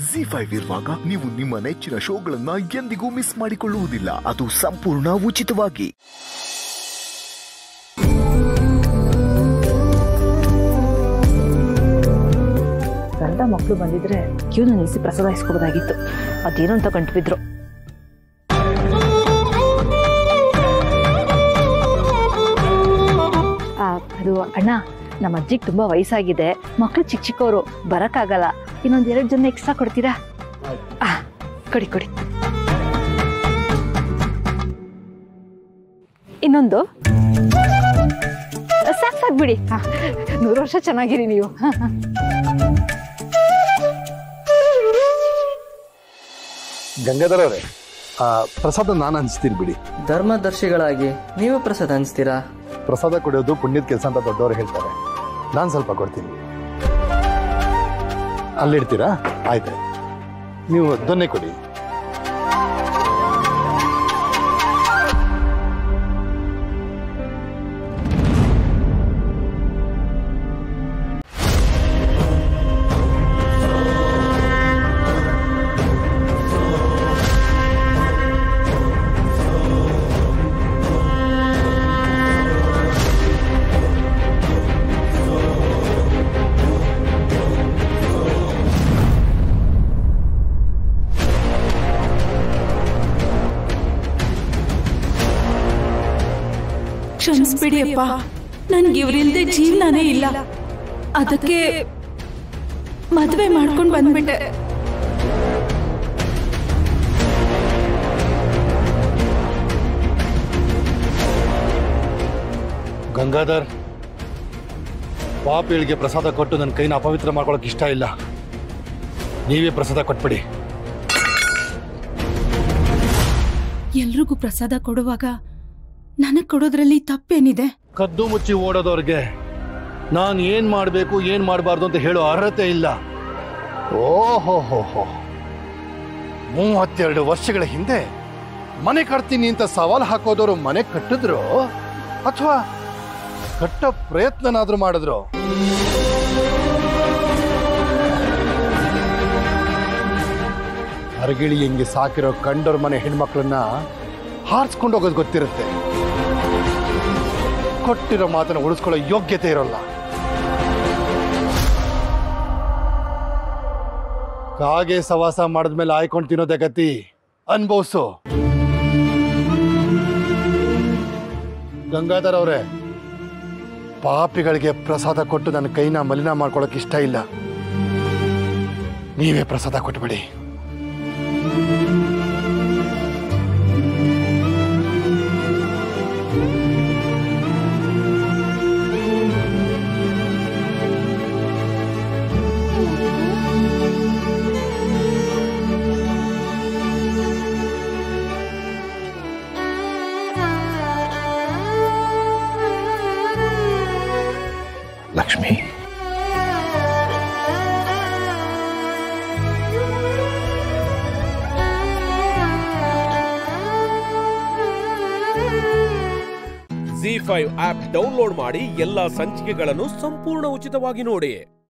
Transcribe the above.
G five ಇರುವಾಗ ನೀವು ನಿಮ್ಮ ನೆಚ್ಚಿನ ಶೋಗಳನ್ನ ಎಂದಿಗೂ ಮಿಸ್ ಮಾಡಿಕೊಳ್ಳುವುದಿಲ್ಲ ಅದು ಸಂಪೂರ್ಣ ಉಚಿತವಾಗಿ ಗಂಡ ಮಕ್ಕಳು ಬಂದಿದ್ರೆ ಕ್ಯೂನ ನಿಲ್ಲಿಸಿ ಪ್ರಸಾದ ಇಸ್ಕೊಬೋದಾಗಿತ್ತು ಅದೇನೋ ಅಂತ ಗಂಟು ಬಿದ್ರು ಆ, ಅದು ಅಣ್ಣ ನಮ್ಮ ಅಜ್ಜಿಗೆ ತುಂಬಾ ವಯಸ್ಸಾಗಿದೆ ಮಕ್ಕಳು ಚಿಕ್ಕ ಚಿಕ್ಕವರು ಬರಕ್ಕಾಗಲ್ಲ ಇನ್ನೊಂದ್ ಎರಡು ಜನ ಎಕ್ಸ್ಟ್ರಾ ಕೊಡ್ತೀರಾ ಆ, ಕೊಡಿ ಕೊಡಿ ಇನ್ನೊಂದು ಸಾಕ್ ಸಾಕ್ ಬಿಡಿ ಹಾ, ನೂರು ವರ್ಷ ಚೆನ್ನಾಗಿರಿ ನೀವು ಹಾ, ಹಾ. ಗಂಗಾಧರ ಅವರೇ ಆ, ಪ್ರಸಾದ ನಾನು ಹಂಚ್ತೀನಿ ಬಿಡಿ ಧರ್ಮದರ್ಶಿಗಳಾಗಿ ನೀವು ಪ್ರಸಾದ ಹಂಚ್ತೀರಾ ಪ್ರಸಾದ ಕೊಡೋದು ಪುಣ್ಯದ ಕೆಲಸ ಅಂತ ದೊಡ್ಡವರು ಹೇಳ್ತಾರೆ ನಾನು ಸ್ವಲ್ಪ ಕೊಡ್ತೀನಿ ಅಲ್ಲಿಡ್ತೀರಾ ಆಯ್ತು ನೀವು ದೊನ್ನೆ ಕೊಡಿ ಕ್ಷಮಿಸ್ಬಿಡಿ ಅಪ್ಪ ನನ್ಗೆ ಇವ್ರಿಲ್ದೆ ಜೀವನನೇ ಇಲ್ಲ ಅದಕ್ಕೆ ಮದ್ವೆ ಮಾಡ್ಕೊಂಡು ಬಂದ್ಬಿಟ್ಟೆ ಗಂಗಾಧರ್ ಪಾಪಿಗಳಿಗೆ ಪ್ರಸಾದ ಕೊಟ್ಟು ನನ್ನ ಕೈನ ಅಪವಿತ್ರ ಮಾಡ್ಕೊಳಕ್ ಇಷ್ಟ ಇಲ್ಲ ನೀವೇ ಪ್ರಸಾದ ಕೊಟ್ಬಿಡಿ ಎಲ್ರಿಗೂ ಪ್ರಸಾದ ಕೊಡುವಾಗ ನನಗ್ ಕೊಡೋದ್ರಲ್ಲಿ ತಪ್ಪೇನಿದೆ ಕದ್ದು ಮುಚ್ಚಿ ಓಡೋದವ್ರಿಗೆ ನಾನು ಏನ್ ಮಾಡಬೇಕು ಏನ್ ಮಾಡಬಾರ್ದು ಅಂತ ಹೇಳೋ ಅರ್ಹತೆ ಇಲ್ಲ ಓಹೋ ಹೋ ಹೋ ಮೂವತ್ತೆರಡು ವರ್ಷಗಳ ಹಿಂದೆ ಮನೆ ಕಟ್ತೀನಿ ಅಂತ ಸವಾಲು ಹಾಕೋದವರು ಮನೆ ಕಟ್ಟಿದ್ರು ಅಥವಾ ಕಟ್ಟೋ ಪ್ರಯತ್ನನಾದ್ರೂ ಮಾಡಿದ್ರು ಅರಗಿಳಿ ಹೆಂಗೆ ಸಾಕಿರೋ ಕಂಡೋರ್ ಮನೆ ಹೆಣ್ಮಕ್ಳನ್ನ ಹಾರಿಸ್ಕೊಂಡು ಹೋಗೋದು ಗೊತ್ತಿರುತ್ತೆ ಕೊಟ್ಟಿರೋ ಮಾತನ್ನ ಉಳಿಸ್ಕೊಳ್ಳೋ ಯೋಗ್ಯತೆ ಇರೋಲ್ಲ ಕಾಗೆ ಸವಾಸ ಮಾಡಿದ್ಮೇಲೆ ಆಯ್ಕೊಂಡು ತಿನ್ನೋದೇ ಗತಿ ಅನ್ಭವ್ಸು ಗಂಗಾಧರ್ ಅವರೇ ಪಾಪಿಗಳಿಗೆ ಪ್ರಸಾದ ಕೊಟ್ಟು ನನ್ನ ಕೈನ ಮಲಿನ ಮಾಡ್ಕೊಳಕ್ ಇಷ್ಟ ಇಲ್ಲ ನೀವೇ ಪ್ರಸಾದ ಕೊಟ್ಬಿಡಿ Lakshmi Zee five app download ಮಾಡಿ ಎಲ್ಲಾ ಸಂಚಿಕೆಗಳನ್ನು ಸಂಪೂರ್ಣ ಉಚಿತವಾಗಿ ನೋಡಿ